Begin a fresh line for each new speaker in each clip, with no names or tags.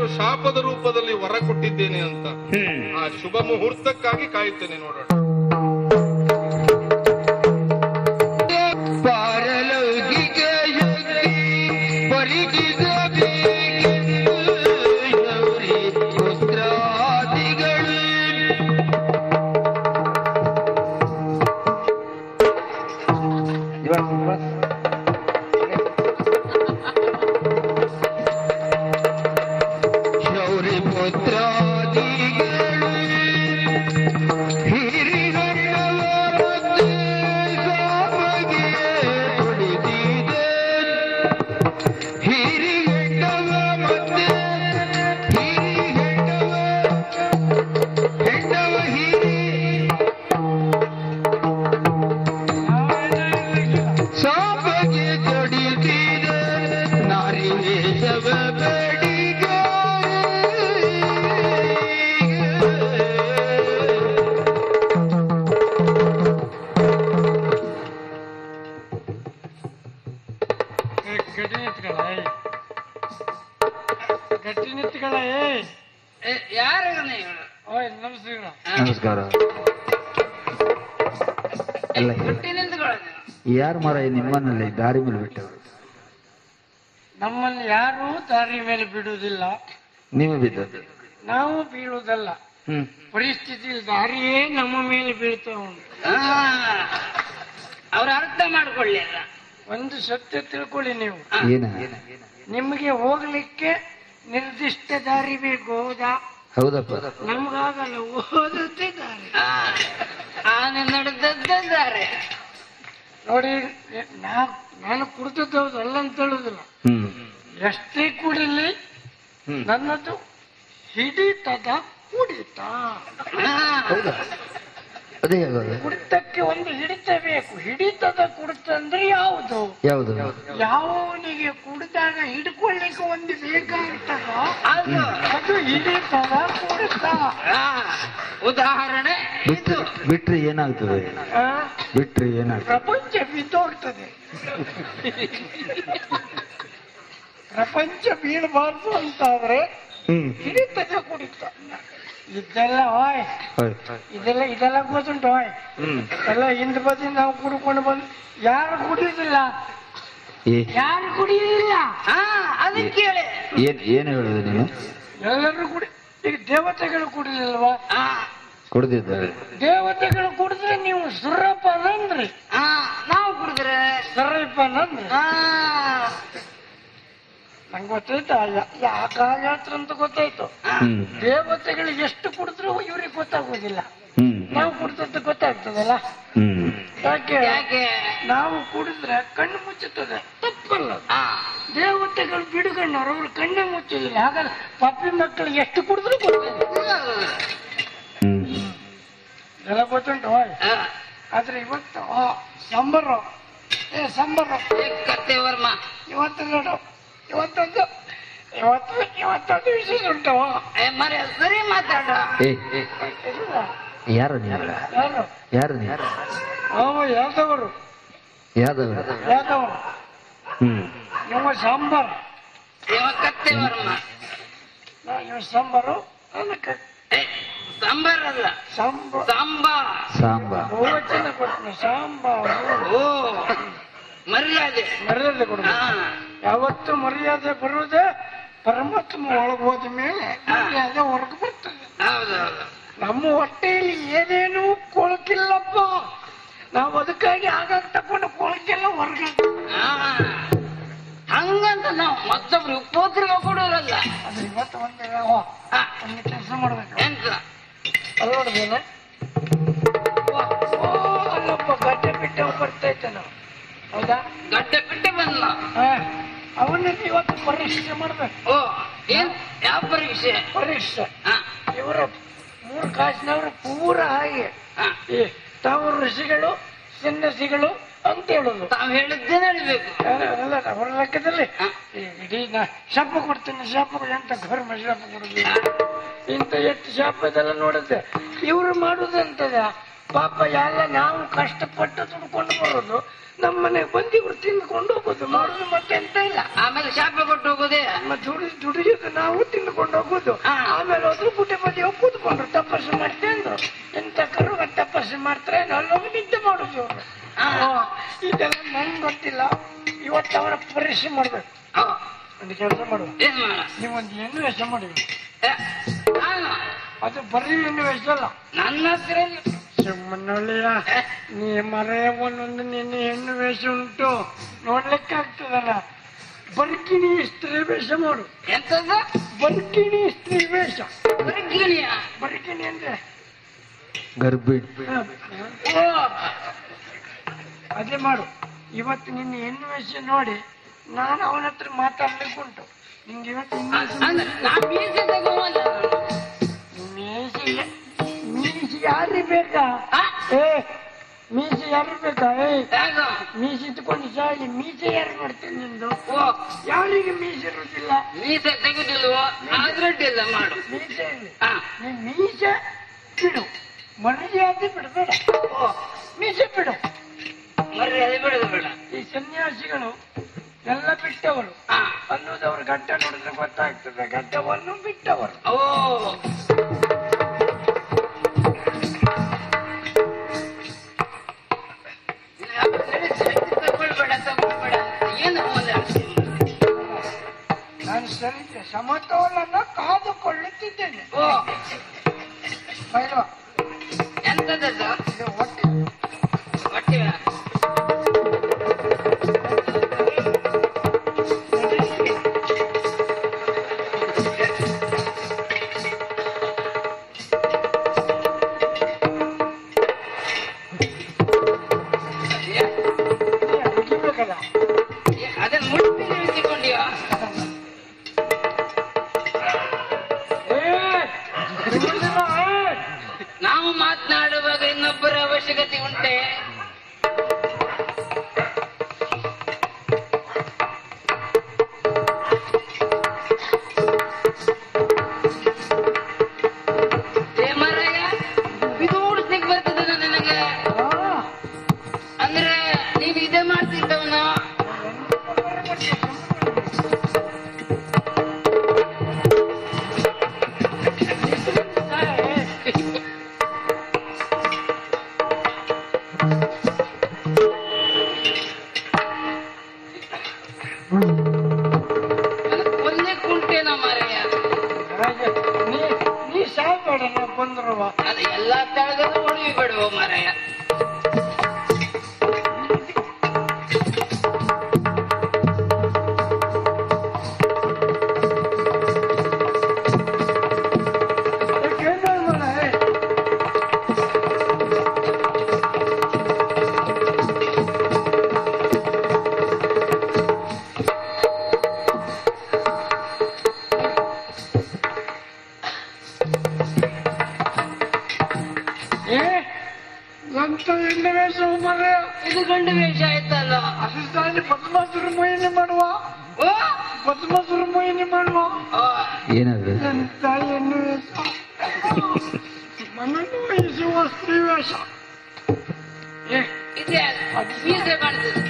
ಶಾಪದ ರೂಪದಲ್ಲಿ ವರ ಕೊಟ್ಟಿದ್ದೇನೆ ಅಂತ
ಹ್ಮ್
ಆ ಶುಭ ಮುಹೂರ್ತಕ್ಕಾಗಿ ಕಾಯುತ್ತೇನೆ ನೋಡೋಣ
ಪಾರಲೌಕಿಕ ಶಕ್ತಿ ಪರಿಚಿಸಬೇಕೆಂದು ಗೌರಿ ಪುತ್ರಾದಿಗಳು ಶೌರಿ ಪುತ್ರಾದಿಗಳು ಹಿರಿಗಣ್ಣವ ಮಧ್ಯೆ ಸಾಮಗೆ ತುಳಿದಿದೆ ಹಿರಿಗಣ್ಣವ ಮಧ್ಯೆ ಹಿರಿಗಣ್ಣವ ಹೆಣ್ಣವ ಹಿರಿ ಸಾಮಗೆ ತೊಡಿದಿದೆ ನಾರಿ ವೇಷವ ಬೇಡಿಗೆ
ಗಟ್ಟಿ ನಿಂತ್ಕೊಳ್ಳ ಗಟ್ಟಿ ನಿಂತ್ಕೊಳ್ಳ
ಯಾರಗನ ಇವಳು
ಓಯ್ ನಮಸ್ತೆ
ನಮಸ್ಕಾರ ಎಲ್ಲ
ಹುಟ್ಟಿ ನಿಂತ್ಕೊಳ್ಳೋದು
ಯಾರು ಮರ ನಿಮ್ಮನ್ನಲ್ಲಿ ದಾರಿ ಮೇಲೆ ಬಿಟ್ಟವರು
ನಮ್ಮನ್ನು ಯಾರೂ ದಾರಿ ಮೇಲೆ ಬಿಡುವುದಿಲ್ಲ
ನೀವು ಬಿದ್ದದ್ದು
ನಾವು ಬೀಳುವುದಲ್ಲ
ಹ್ಮ್
ಪರಿಸ್ಥಿತಿ ದಾರಿಯೇ ನಮ್ಮ ಮೇಲೆ ಬೀಳ್ತಾ ಉಂಟು
ಅವ್ರು ಅರ್ಥ ಮಾಡ್ಕೊಳ್ಳಿಲ್ಲ
ಒಂದು ಸತ್ಯ ತಿಳ್ಕೊಳ್ಳಿ ನೀವು
ಏನ
ನಿಮಗೆ ಹೋಗ್ಲಿಕ್ಕೆ ನಿರ್ದಿಷ್ಟ ದಾರಿ ಬೇಕು ಹೌದಾ
ಹೌದಪ್ಪ
ನಮ್ಗಾಗಲ್ಲ ಓದದ್ದೇ ದಾರಿ
ಆನೆ ನಡೆದದ್ದಾರೆ
ನೋಡಿ ನಾ- ನಾನು ಕುಡಿದದ್ದು ಹೌದು ಅಲ್ಲ ಅಂತ ಹೇಳುದಿಲ್ಲ
ಹ್ಮ್
ಎಷ್ಟೇ ಕುಡಿಲಿ
ಹ್ಮ್.
ನನ್ನದು ಹಿಡಿತದ ಕುಡಿತ
ಹೌದಾ ಅದೇ ಯಾವಾಗ
ಕುಡಿತಕ್ಕೆ ಒಂದು ಹಿಡಿತ ಬೇಕು ಹಿಡಿತದ ಕುಡಿತ ಅಂದ್ರೆ ಯಾವುದು
ಯಾವುದು
ಯಾವನಿಗೆ ಕುಡಿದಾಗ ಹಿಡ್ಕೊಳ್ಳಿಕ್ಕೆ ಒಂದು ಬೇಕಾಗ್ತದ
ಅದು
ಅದು ಹಿಡಿತದ ಕುಡಿತ
ಆ, ಉದಾಹರಣೆ
ಬಿಟ್ರೆ ಬಿಟ್ರೆ ಏನಾಗ್ತದೆ
ಆ,
ಬಿಟ್ರೆ ಏನಾಗ್ತದೆ
ಪ್ರಪಂಚ ಬಿದ್ದೋಗ್ತದೆ ಪ್ರಪಂಚ ಬೀಳಬಾರ್ದು ಅಂತಾದ್ರೆ
ಹ್ಮ್
ಹಿಡಿತದ ಕುಡಿತ ಇದೆಲ್ಲ ಹಾಯ್
ಹೌದು.
ಇದೆಲ್ಲ ಇದೆಲ್ಲ ಗೊತ್ತುಂಟು ಹಾಯ್
ಹ್ಮ್
ಎಲ್ಲ ಹಿಂದ್ ಬದಿ ನಾವು ಕುಡ್ಕೊಂಡು ಬಂದು ಯಾರು ಕುಡಿಯುದಿಲ್ಲ
ಏ
ಯಾರು ಕುಡಿಯುದಿಲ್ಲ
ಹಾ ಅದಕ್ಕೆ ಹೇಳಿ
ಏನ್ ಏನು ಹೇಳುದು ನೀನು
ಎಲ್ಲರೂ ಕುಡಿ ಈಗ ದೇವತೆಗಳು ಕುಡಿಲಿಲ್ವಾ
ಆ,
ಕುಡ್ದಿದ್ದಾರೆ
ದೇವತೆಗಳು ಕುಡಿದ್ರೆ ನೀವು ಸುರಪನಂದ್ರಿ
ಆ, ನಾವು ಕುಡಿದ್ರೆ
ಸರಪನಂದ್ರಿ
ಆ,
ನಂಗೆ ಗೊತ್ತಾಯ್ತಾ ಯಾಕ ಯಾತ್ರ ಅಂತ ಗೊತ್ತಾಯ್ತು
ಹ್ಮ್
ದೇವತೆಗಳು ಎಷ್ಟು ಕುಡಿದ್ರು ಇವ್ರಿಗೆ ಗೊತ್ತಾಗೋದಿಲ್ಲ
ಹ್ಮ್
ನಾವು ಕುಡಿದದ್ದು ಗೊತ್ತಾಗ್ತದಲ್ಲ
ಹ್ಮ್
ಯಾಕೆ
ಯಾಕೆ
ನಾವು ಕುಡಿದ್ರೆ ಕಣ್ಣು ಮುಚ್ಚುತ್ತದೆ ತಪ್ಪಲ್ಲ
ಆ,
ದೇವತೆಗಳು ಬಿಡುಗಣ್ಣವ್ರು ಅವ್ರು ಕಣ್ಣೇ ಮುಚ್ಚುದಿಲ್ಲ ಹಾಗಾದ್ರೆ ಪಪ್ಪಿ ಮಕ್ಕಳು ಎಷ್ಟು ಕುಡಿದ್ರು ಗೊತ್ತಿಲ್ಲ
ಹ್ಮ್
ಎಲ್ಲ ಗೊತ್ತುಂಟು ಓಯ್.
ಆ,
ಆದ್ರೆ ಇವತ್ತು ಆ, ಸಂಬರ ಏ ಸಂಬರ
ಏ ಕತ್ತೆ ವರ್ಮ
ಇವತ್ತು ನೋಡು ಇವತ್ತೊಂದು ಇವತ್ತು ಇವತ್ತೊಂದು ವಿಶೇಷ ಉಂಟು
ಏ ಮರೆ ಸರಿ ಮಾತಾಡ
ಏ
ಇಲ್ಲ.
ಯಾರು ನೀವು
ಯಾರು
ಯಾರು ನೀವು
ಅವ ಯಾದವರು
ಯಾದವ
ಯಾದವರು
ಹ್ಮ್
ಇವ ಸಾಂಬಾರ್
ಇವ ಕತ್ತೆ ವರ್ಮ
ಇವ ಸಾಂಬಾರು ಅದಕ್ಕೆ
ಏ, ಸಾಂಬಾರ್ ಅಲ್ಲ
ಸಾಂಬಾರ್
ಸಾಂಬಾ
ಸಾಂಬ
ಬಹುವಚನ ಕೊಟ್ಟನು ಸಾಂಬಾರು
ಓ ಮರ್ಯಾದೆ
ಮರ್ಯಾದೆ ಕೊಡ
ಆ,
ಯಾವತ್ತು ಮರ್ಯಾದೆ ಬರುವುದೇ ಪರಮಾತ್ಮ ಒಳಗೆ ಹೋದ ಮೇಲೆ ಮರ್ಯಾದೆ ಹೊರಗೆ ಬರ್ತದೆ
ಹೌದೌದು
ನಮ್ಮ ಹೊಟ್ಟೆಯಲ್ಲಿ ಏನೇನೂ ಕೊಳಕಿಲ್ಲಪ್ಪ ನಾವು ಅದಕ್ಕಾಗಿ ಆಗಾಗ ತಕೊಂಡು ಕೊಳಕೆಲ್ಲ ಹೊರಗೆ
ಆ, ಹಂಗಂತ ನಾವು ಮತ್ತೊಬ್ರು ಉಪೋದ್ರವ ಕೊಡೋರಲ್ಲ
ಅದು ಇವತ್ತು ಒಂದು ಓ,
ಆ,
ಒಂದು ಕೆಲಸ ಮಾಡ್ಬೇಕು
ಎಂತ
ಅಲ್ಲಿ ನೋಡಿದೇನೆ ಓ ಅಲ್ಲಪ್ಪ ಗಡ್ಡೆ ಬಿಟ್ಟೆ ಬರ್ತೈತೆ ನಾವು ಹೌದಾ
ಗಡ್ಡೆ ಬಿಟ್ಟೆ ಬಂದ್ನ
ಹಾ ಅವನನ್ನು ಇವತ್ತು ಪರೀಕ್ಷೆ ಮಾಡ್ಬೇಕು
ಓ ಏನ್ ಯಾವ ಪರೀಕ್ಷೆ
ಪರೀಕ್ಷೆ
ಆ,
ಇವರ ಮೂರು ಕಾಸಿನವರು ಪೂರ ಹಾಗೆ
ಆ,
ಈ ತಾವು ಋಷಿಗಳು ಸನ್ಯಾಸಿಗಳು ಅಂತ ಹೇಳುದು
ತಾವ್ ಹೇಳಿದ್ದೇ ನಡಿಬೇಕು
ಅಲ್ಲ ಅಲ್ಲ, ಅವರ ಲೆಕ್ಕದಲ್ಲಿ
ಆ,
ಈ ಇಡೀ ನಾ ಶಾಪ ಕೊಡ್ತೀನಿ ಶಾಪ ಎಂತ ಘರ್ಮ ಶಾಪ ಕೊಡುದು ಇಂಥ ಎಷ್ಟು ಶಾಪ ಇದೆಲ್ಲ ನೋಡುತ್ತೆ ಇವ್ರು ಮಾಡುದಂತದ ಪಾಪ ಎಲ್ಲ ನಾವು ಕಷ್ಟಪಟ್ಟು ದುಡ್ಕೊಂಡು ಬರೋದು ಮಾಡೋದು ನಮ್ಮ ಮನೆಗೆ ಬಂದಿವ್ರು ತಿಂದ್ಕೊಂಡು ಹೋಗೋದು ಮಾಡೋದು ಮತ್ತೆ ಎಂತ ಇಲ್ಲ
ಆಮೇಲೆ ಶಾಪ ಕೊಟ್ಟು ಹೋಗೋದೇ
ಮತ್ತೆ ದುಡಿ ದುಡಿಯೋದು ನಾವು ತಿಂದ್ಕೊಂಡು ಹೋಗೋದು
ಹಾ.
ಆಮೇಲೆ ಹೋದ್ರು ಬುಟ್ಟೆ ಬದಿ ಹೋಗಿ ಕೂತ್ಕೊಂಡ್ರು ತಪಸ್ಸು ಮಾಡ್ಕೊಂಡು ಎಂತ ಕರುಗ ತಪಸ್ಸು ಮಾಡ್ತಾರೆ ಅಲ್ಲೋಗಿ ನಿದ್ದೆ ಮಾಡೋದು ಇವ್ರು
ಹಾ.
ಓ, ಇದೆಲ್ಲ ನಂಗೆ ಗೊತ್ತಿಲ್ಲ ಇವತ್ತು ಅವರ ಪರೀಕ್ಷೆ ಮಾಡ್ಬೇಕು
ಆ,
ಒಂದು ಕೆಲಸ ಮಾಡುವ
ಏನ್ ಮಾಡ
ನೀವೊಂದು ಹೆಣ್ಣು ವೇಷ ಮಾಡಿ
ಏ, ನಾನು
ಅದು ಬರೀ ಹೆಣ್ಣು ವೇಷ ಅಲ್ಲ
ನನ್ನ ಹತ್ರ ಇಲ್ಲ.
ಸುಮ್ಮನೊಳ್ಳೆಯ
ಏ,
ನೀ ಮರೆ ಒಂದೊಂದು ನಿನ್ನೆ ಹೆಣ್ಣು ವೇಷ ಉಂಟು ನೋಡ್ಲಿಕ್ಕೆ ಆಗ್ತದಲ್ಲ ಬರ್ಕಿಣಿ ಸ್ತ್ರೀ ವೇಷ ಮಾಡು
ಎಂತದ್ದು
ಬರ್ಕಿಣಿ ಸ್ತ್ರೀ ವೇಷ
ಬರ್ಗಿಣಿಯ
ಬರ್ಕಿಣಿ ಅಂದ್ರೆ
ಗರ್ಭಿಣಿ
ಹ,
ಓ
ಅದೇ ಮಾಡು ಇವತ್ತು ನಿನ್ನ ಹೆಣ್ಣು ವೇಷ ನೋಡಿ ನಾನು ಅವನ ಹತ್ರ ಮಾತಾಡ್ಲಿಕ್ಕೆ ಉಂಟು ನಿಂಗೆ ಇವತ್ತು
ಅ- ಅಂದ್ರೆ ನಾ ಮೀಸೆ ತಗೊಂಬಲ್ಲ
ಮೀಸಿ ಮೀಸಿ ಯಾರಿಗೆ ಬೇಕಾ
ಆ,
ಏ ಮೀಸಿ ಯಾರಿಗೆ ಬೇಕಾ ಏ
ಯಾಕೋ?
ಮೀಸಿ ಇಟ್ಕೊಂಡು ಸಾಯಿ ಮೀಸೆ ಯಾರು ಮಾಡ್ತೇನೆ ನಿಂದು
ಓ
ಯಾರಿಗೆ ಮೀಸೆ ಇರುವುದಿಲ್ಲ
ಮೀಸೆ ತೆಗುದಿಲ್ವೋ ಅದ್ರಡ್ಡಿಲ್ಲ ಮಾಡು
ಮೀಸೆ ಇಲ್ಲಿ
ಆ,
ನೀ ಮೀಸೆ ಬಿಡು ಮರ್ಯಾದೆ ಬಿಡಬೇಡ
ಓ
ಮೀಸೆ ಬಿಡು
ಮರ್ಯಾದೆ ಬಿಡದು ಬೇಡ
ಈ ಸನ್ಯಾಸಿಗಳು ಎಲ್ಲ ಬಿಟ್ಟವರು
ಆ,
ಅನ್ನೋದು ಅವ್ರ ಗಡ್ಡ ನೋಡಿದ್ರೆ ಗೊತ್ತಾಗ್ತದೆ ಗಡ್ಡವನ್ನು ಬಿಟ್ಟವರು
ಓ ತಗೊಳ್ಬೇಡ ತಗೊಳ್ಬೇಡ ಏನು ಹೋದ
ನಾನು ಸರಿ ಸಮತೋಲನ ಕಾದುಕೊಳ್ಳುತ್ತಿದ್ದೇನೆ
ಓ
ಬೈಲ್ವಾ
ಎಂತದದ್ದು
ಇದು ಹೊಟ್ಟೆ
ಹೊಟ್ಟೆ
ಮುಗಿಬೇಕಲ್ಲ
ಅದನ್ನ ಮುಟ್ಟಿ ನಿಲ್ಸಿಕೊಂಡಿಯೋ
ಏ ಬಿಡುವುದಿಲ್ಲ, ಏ.
ನಾವು ಮಾತನಾಡುವಾಗ ಇನ್ನೊಬ್ಬರ ಅವಶ್ಯಕತೆ ಉಂಟೆ ಏ ಮಾರಾಯ, ಇದು ಓಡಿಸ್ಲಿಕ್ಕೆ ಬರ್ತದೆ ನನಗೆ
ಆ,
ಅಂದ್ರೆ ನೀನು ಇದೇ ಮಾಡ್ತಿದ್ದವನು ಒಂದೇ ಕುಂಟೇನ ಮಾರಾಯ
ಹಾಗೆ ನೀ ನೀ ಸಾಯ್ಬೇಡ ನಾ ಬಂದ್ರವ
ಅದು ಎಲ್ಲಾ ತಳಗದ ಉಳಿವಿ ಬಿಡುವ ಮಾರಾಯ
ಏ ಎಂತ ಎಣ್ಣೆ ವೇಷ ಮರ
ಇದು ಗಂಡು ವೇಷ ಆಯ್ತಲ್ಲ
ಅಸಿಸ್ತಾನಿ ಪದ್ಮಾಸುರ ಮೊಯ್ನಿ ಮಾಡುವ
ಓ
ಪದ್ಮಾಸುರ ಮೊಯ್ನಿ ಮಾಡುವ
ಓ,
ಏನದು
ಎಂತ ಎಣ್ಣೆ ವೇಷ ಮನನ್ನು ವಹಿಸುವ ಸ್ತ್ರೀ ವೇಷ ಏ
ಇದೆ ಮೀಸೆ ಕಾಣ್ತದೆ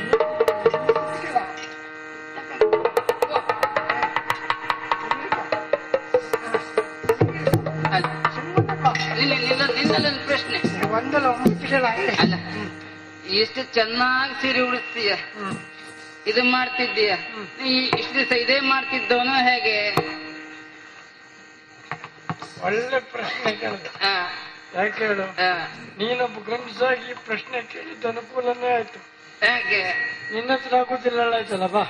ಅಲ್ಲ, ನಿನ್ನ ನಿನ್ನ ನಿನ್ನಲ್ಲೊಂದು ಪ್ರಶ್ನೆ
ಒಂದಲ್ಲ ಮುಟ್ಟಿಸಲ
ಅಲ್ಲ ಎಷ್ಟು ಚೆನ್ನಾಗಿ ಸೀರೆ ಉಡಿಸ್ತೀಯ ಇದು ಮಾಡ್ತಿದ್ದೀಯ ಈ ಇಷ್ಟು ದಿವಸ ಇದೇ ಮಾಡ್ತಿದ್ದವನು ಹೇಗೆ
ಒಳ್ಳೆ ಪ್ರಶ್ನೆ ಕೇಳಿದ
ಆ,
ಯಾಕೆ ಹೇಳು
ಆ,
ನೀನೊಬ್ಬ ಗಂಡಸಾಗಿ ಈ ಪ್ರಶ್ನೆ ಕೇಳಿದ ಅನುಕೂಲನೇ ಆಯ್ತು
ಹೇಗೆ
ನಿನ್ನ ಹತ್ರ ಆಗುದಿಲ್ಲ ಆಯ್ತಲ್ಲ ಬಾ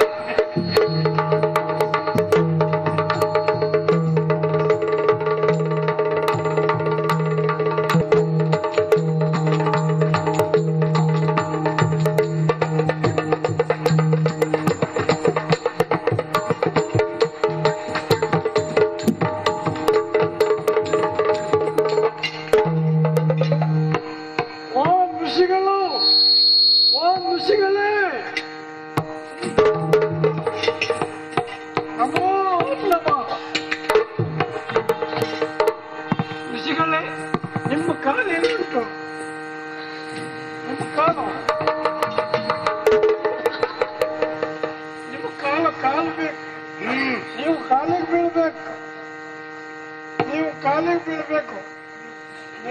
ಓ ಋಷಿಗಳು ಓ ಋಷಿಗಳೇ ನಮೋ ನಮ ಋಷಿಗಳೇ ನಿಮ್ಮ ಕಾಲು ಎಲ್ಲಿಂಟು ನಿಮ್ಮ ಕಾಲು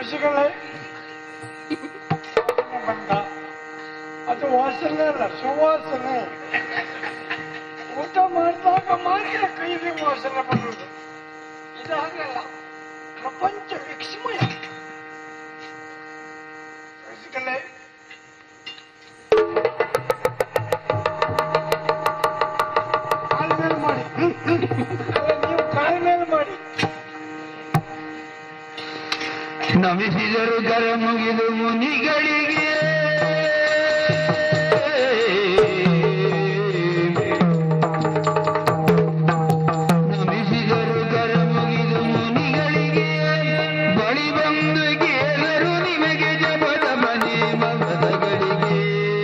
ಋಷಿಗಳೇ ಬಂದ ಅದು ವಾಸನೆ ಅಲ್ಲ ಸುವಾಸನೆ ಊಟ ಮಾಡಿದಾಗ ಮಾತ್ರ ಕೈಗೆ ವಾಸನೆ ಬರುವುದು ಇದಾಗಲ್ಲ ಪ್ರಪಂಚ ವಿಸ್ಮಯ ಋಷಿಗಳೇ ಕಾಲ್ ಮೇಲೆ ಮಾಡಿ ಅಲ್ಲ, ನೀವು ಕಾಲ್ ಮೇಲೆ ಮಾಡಿ
ನಮಿಸಿದರು ಕರ ಮುಗಿದು ಮುನಿಗಳಿಗೆ ನಮಿಸಿದರು ಕರ ಮುಗಿದು ಮುನಿಗಳಿಗೆ ಬಳಿ ಬಂದು ಕೇಳರು ನಿಮಗೆ ಜಪದ ಮನೆ ಮಮದಗಳಿಗೆ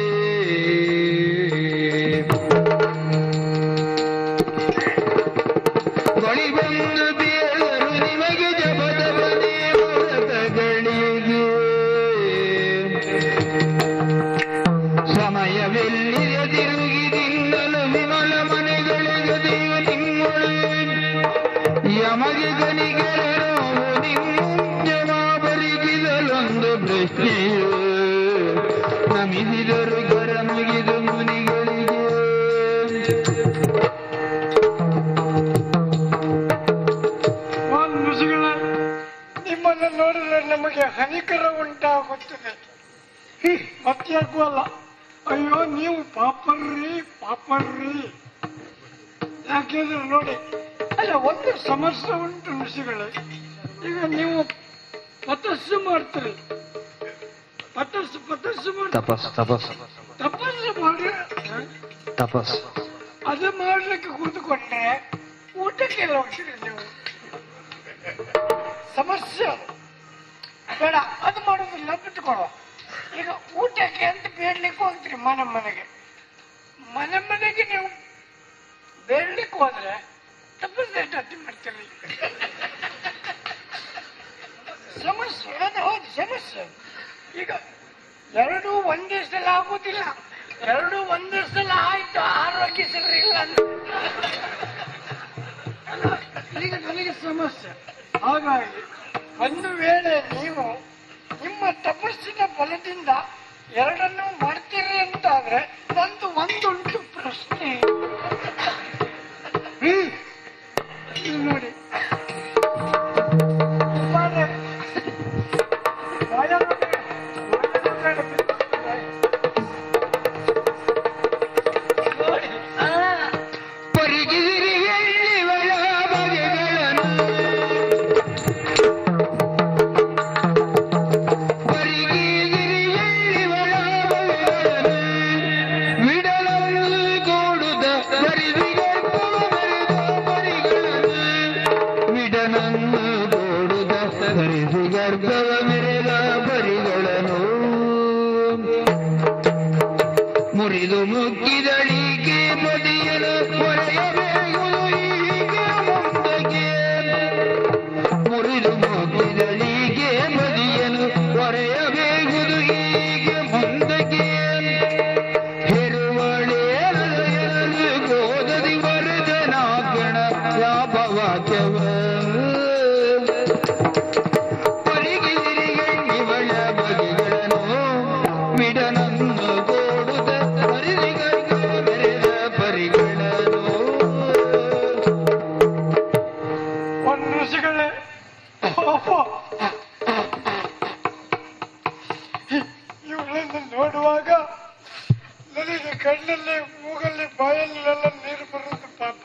ಬಳಿ ಬಂದು ಬೇದರು ನಿಮಗೆ ಜಪದ ಮನೆ ವ್ರತಗಳಿಗೆ ಸಮಯವೆಲ್ಲಿದ ತಿರುಗಿ ತಿನ್ನಲು ವಿಮಲ ಮನೆಗಳಿಗೆ ದೇವ ನಿಮ್ಮೊಳು ಯಮಗೆ ಗನಿಗೆರನು ನಿಮ್ಮ ಬರಿಗಿದಲೊಂದು ಪ್ರಶ್ನೆಯು ನಮಿಸಿದರು ಗರ ಮುಗಿದು ಮುನಿಗಳಿಗೆ
ಸ್ವಾಮಿ ಋಷಿಗಳೇ ನಿಮ್ಮನ್ನು ನೋಡಿದ್ರೆ ನಮಗೆ ಹನಿಕರ ಉಂಟಾಗುತ್ತದೆ ಮತ್ಯಾಕೂ ಅಲ್ಲ ಅಯ್ಯೋ ನೀವು ಪಾಪರ್ರಿ ಪಾಪರ್ರಿ ಯಾಕೆಂದ್ರೆ ನೋಡಿ ಅಲ್ಲ ಒಂದು ಸಮಸ್ಯೆ ಉಂಟು ಋಷಿಗಳೇ ಈಗ ನೀವು ತಪಸ್ಸು ಮಾಡ್ತೀರಿ ತಪಸ್ಸು ತಪಸ್ಸು ಮಾಡಿ
ತಪಸ್ ತಪಸ್
ತಪಸ್ಸು ಮಾಡಿ
ತಪಸ್
ಅದು ಮಾಡ್ಲಿಕ್ಕೆ ಕೂತ್ಕೊಂಡ್ರೆ ಊಟಕ್ಕೆಲ್ಲ ಹೋಗ್ತೀರಿ ನೀವು ಸಮಸ್ಯೆ ಅದು. ಬೇಡ ಅದು ಮಾಡೋದಿಲ್ಲ ಬಿಟ್ಟುಕೊಡುವ ಈಗ ಊಟಕ್ಕೆ ಅಂತ ಬೇಡ್ಲಿಕ್ಕೆ ಹೋಗ್ತೀರಿ ಮನೆ ಮನೆಗೆ ಮನೆ ಮನೆಗೆ ನೀವು ಬೇಡ್ಲಿಕ್ಕೆ ಹೋದ್ರೆ ತಪಸ್ಸು ಎಷ್ಟು ಮಾಡ್ತೀರಿ ಸಮಸ್ಯೆ ಅದು ಹೌದು ಸಮಸ್ಯೆ ಈಗ ಎರಡೂ ಒಂದೇ ಸಲ ಆಗುದಿಲ್ಲ ಎರಡೂ ಒಂದೇ ಸಲ ಆಯ್ತು ಆರೋಗ್ಯ ಸರಿ ಇಲ್ಲ ಅಂದ್ರೆ ಈಗ ನನಗೆ ಸಮಸ್ಯೆ ಹಾಗಾಗಿ ಒಂದು ವೇಳೆ ನೀವು ನಿಮ್ಮ ತಪಸ್ಸಿನ ಬಲದಿಂದ ಎರಡನ್ನೂ ಮಾಡ್ತೀರಿ ಅಂತಾದ್ರೆ ನಂದು ಒಂದುಂಟು ಪ್ರಶ್ನೆ ಹ್ಮ್ ಇಲ್ಲಿ ನೋಡಿ ಮಾರ್ರೆ, ಬಾಯಲ್ಲೊಳಗೆ- ಬಾಯಲ್ಲೊಳಗೆ ಬಿದ್ದಿರ್ತದೆ. ನೋಡಿ ಆ
ಪರಿಗಿಸಿರಿ ಎಳ್ಳಿವಳ ಬಗೆಗಳನ್ನು ಪರಿಗಿಸಿರಿ ಎಳ್ಳಿವಳ ಬಗೆಗಳನ್ನು ವಿಡಲನ್ನು ಕೂಡುದ ಪರಿದಿಗರ್ಭವ ಮೆರೆದ ಪರಿಗಳನ್ನು ವಿಡನನ್ನು ಕೂಡುದ ಪರಿದಿಗರ್ಭವ ಮೆರೆದ ಪರಿಗಳನ್ನು ಮುರಿದು ಮುಕ್ಕಿದಳಿಗೆ ಬದಿಯಲು ಹೊರೆಯಬೇಗುವುದು ಹೀಗೆ ಮುಂದಕ್ಕೆ ಮುರಿದು ಮುಕ್ಕಿದಳಿಗೆ ಬದಿಯಲು ಹೊರೆಯಬೇಗುವುದು ಹೀಗೆ ಮುಂದಕ್ಕೆ ಹೆರುವಳೇರಲು ಗೋದದಿ ವರದನಾಗಣ ವ್ಯಾಪವಾಕ್ಯವ ಪರಿಗಿರಿಗಣ್ಣಿವಳ ಬಗೆಗಳನ್ನು ಮಿಡನನ್ನು ಕೋಡುತ್ತ ಪರಿಗರ್ಗ ಮೆರೆದ ಪರಿಗಳನ್ನು
ಒಂದು ಋಷಿಗಳೇ ಪಾಪ ಇವಳನ್ನು ನೋಡುವಾಗ ನನಗೆ ಕಣ್ಣಲ್ಲಿ ಮೂಗಲ್ಲಿ ಬಾಯಲ್ಲೆಲ್ಲ ನೀರು ಬರುವುದು ಪಾಪ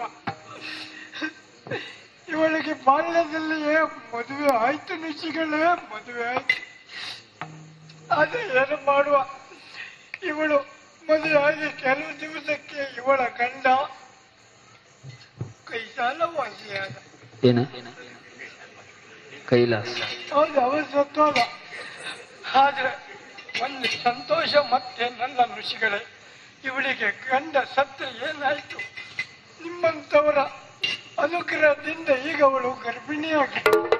ಇವಳಿಗೆ ಬಾಲ್ಯದಲ್ಲಿಯೇ ಮದುವೆ ಆಯ್ತು ಋಷಿಗಳೇ ಮದುವೆ ಆಯ್ತು ಅದೇ ಏನು ಮಾಡುವ ಇವಳು ಮದುವೆ ಆಗಿ ಕೆಲವು ದಿವಸಕ್ಕೆ ಇವಳ ಗಂಡ ಕೈ ಸಾಲ ವಾಸಿಯಾದ
ಏನ ಕೈಲಾಸ
ಹೌದು ಅವರು ಸತ್ತೋದ ಆದ್ರೆ ಒಂದು ಸಂತೋಷ ಮತ್ತೆ ನನ್ನ ಋಷಿಗಳೇ ಇವಳಿಗೆ ಗಂಡ ಸತ್ತ ಏನಾಯ್ತು ನಿಮ್ಮಂತವರ ಅನುಗ್ರಹದಿಂದ ಈಗ ಅವಳು ಗರ್ಭಿಣಿಯಾಗಿ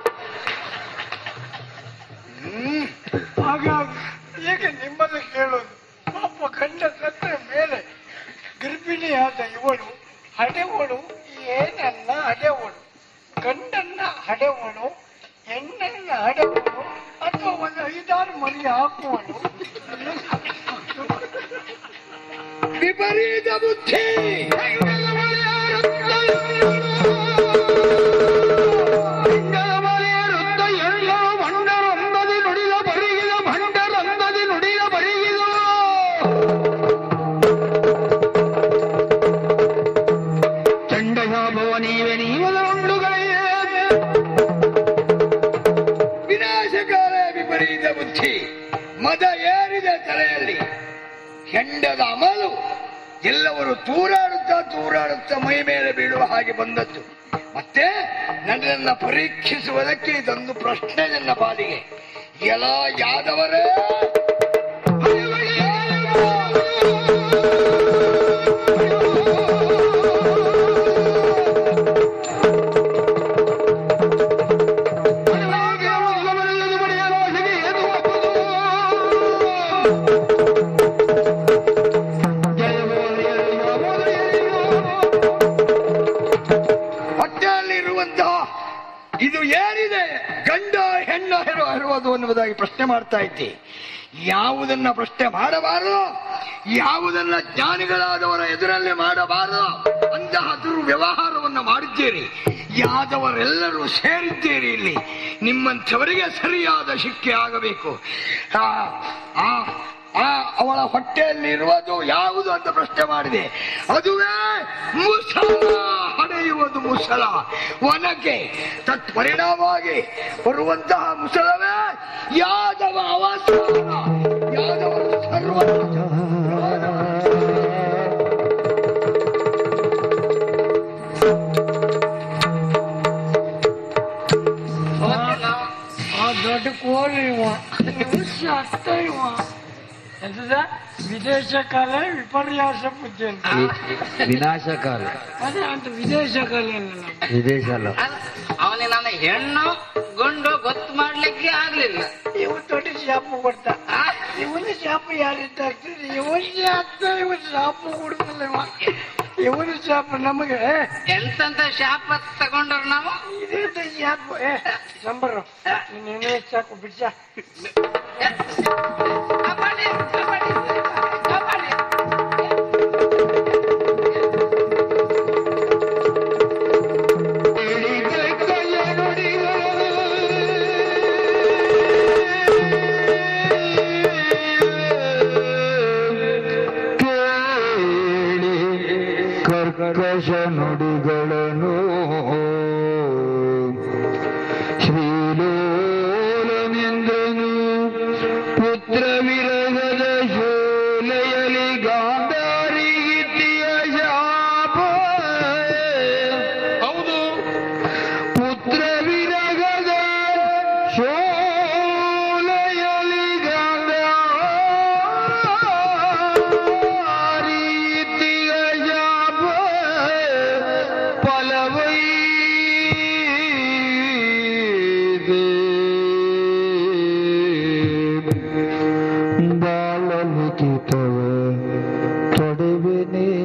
ಹಾಗಾಗಿ ಈಗ ನಿಮ್ಮನ್ನು ಕೇಳೋದು ಪಾಪ ಗಂಡ ಸತ್ತ ಮೇಲೆ ಗರ್ಭಿಣಿಯಾದ ಇವಳು ಹಡೆವಳು ಏನನ್ನ ಹಡೆವಳು ಗಂಡನ್ನ ಹಡೆವಳು ಹೆಣ್ಣನ್ನ ಹಡೆವಳು ಅಥವಾ ಬಾಯಿಗೆ ಹಾಕುವನು
ವಿಪರೀತ ಬುದ್ಧಿ ನುಡಿದ ಬರಿಗಿದ ಭಂಡರಂದದಿ ನುಡಿದ ಬರಿಗಿದು ಚಂಡಶಾಭವ ನೀವೆ ನೀವದ ಉಂಡುಗಳೇ ವಿನಾಶಕಾಲ ವಿಪರೀತ ಬುದ್ಧಿ ಮದ ಏರಿದ ತಲೆಯಲ್ಲಿ ಹೆಂಡದ ಅಮಲು ಎಲ್ಲವರು ತೂರಾಡುತ್ತಾ ತೂರಾಡುತ್ತಾ ಮೈ ಮೇಲೆ ಬೀಳುವ ಹಾಗೆ ಬಂದದ್ದು ಮತ್ತೆ ನನ್ನನ್ನ ಪರೀಕ್ಷಿಸುವುದಕ್ಕೆ ಇದೊಂದು ಪ್ರಶ್ನೆ ನನ್ನ ಪಾಲಿಗೆ ಎಲ್ಲ ಯಾದವರೇ ಹೊಟ್ಟೆಯಲ್ಲಿರುವಂತಹ ಇದು ಏನಿದೆ ಗಂಡ ಹೆಣ್ಣ ಹೆರು ಹೆರುವುದು ಅನ್ನುವುದಾಗಿ ಪ್ರಶ್ನೆ ಮಾಡ್ತಾ ಇದ್ದೆ ಯಾವುದನ್ನ ಪ್ರಶ್ನೆ ಮಾಡಬಾರದು ಯಾವುದನ್ನ ಜ್ಞಾನಿಗಳಾದವರ ಎದುರಲ್ಲಿ ಮಾಡಬಾರದು ಅಂತಹ ದುರ್ವ್ಯವಹಾರವನ್ನ ಮಾಡಿದ್ದೀರಿ ಯಾದವರೆಲ್ಲರೂ ಸೇರಿದ್ದೀರಿ ಇಲ್ಲಿ ನಿಮ್ಮಂಥವರಿಗೆ ಸರಿಯಾದ ಶಿಕ್ಷೆ ಆಗಬೇಕು ಆ ಆ ಆ ಅವಳ ಹೊಟ್ಟೆಯಲ್ಲಿರುವುದು ಯಾವುದು ಅಂತ ಪ್ರಶ್ನೆ ಮಾಡಿದೆ ಅದುವೇ ಮುಸಲ ಹಡೆಯುವುದು ಮುಸಲ ಒನಕೆ ತತ್ಪರಿಣಾಮವಾಗಿ ಬರುವಂತಹ ಮುಸಲವೇ ಯಾದವ ಅವಸಾನ ಯಾದವರು ಸರ್ವ
ಆ ದೊಡ್ಡ ಕೋಲು ಇವ ನಿಮಿಷ ಅತ್ತ ಇವ ಎಂತದ ವಿದೇಶ ಕಾಲ ವಿಪರ್ಯಾಸ ಬುದ್ಧಿ ಅಂತ
ವಿ- ವಿನಾಶಕಾಲ
ಅದೇ ಅಂತ ವಿದೇಶ ಕಾಲ
ವಿದೇಶ ಅಲ್ಲ
ಅವನಿಗೆ ನನ್ನ ಹೆಣ್ಣು ಗಂಡು ಗೊತ್ತು ಮಾಡ್ಲಿಕ್ಕೆ ಆಗ್ಲಿಲ್ಲ
ಇವ ದೊಡ್ಡ ಶಾಪು ಕೊಡ್ತ ಇವನ ಶಾಪ ಯಾರಿಂದ ಆಗ್ತದೆ ಇವನ್ ಶಾಪ ಇವನ್ ಶಾಪು ಕೊಡ್ತಲ್ಲ ಇವ ಇವನ ಶಾಪ ನಮಗೆ
ಎಂತಂತ ಶಾಪ ತಗೊಂಡ್ರು ನಾವು
ಇದೇ ಶಾಪ ಏ ನಂಬರ್ ನೀನೇ ಸಾಕು ಬಿಡ್ಸ
ಕಾಪಾಡಿ, ಕಾಪಾಡಿ, ಕಾಪಾಡಿ.
ಕರ್ಕಶ ನುಡಿಗಳನ್ನು ಶ್ರೀಲೋಲನೆಂದನು ಪುತ್ರ ವಿರಗದ ಶೋಲೆಯಲಿ ಗಾಂಧಾರಿ ಇಟ್ಟಿಯ ಶಾಪ
ಹೌದು
ಪುತ್ರ ವಿರಗದ ಶೋಲೆಯಲಿ ಗಾಂಧಾರಿ ಇಟ್ಟಿಯ ಶಾಪ ಫಲವೈದೆ ಬಾಳಲಿಖಿತವ ತೊಡವೆನೇ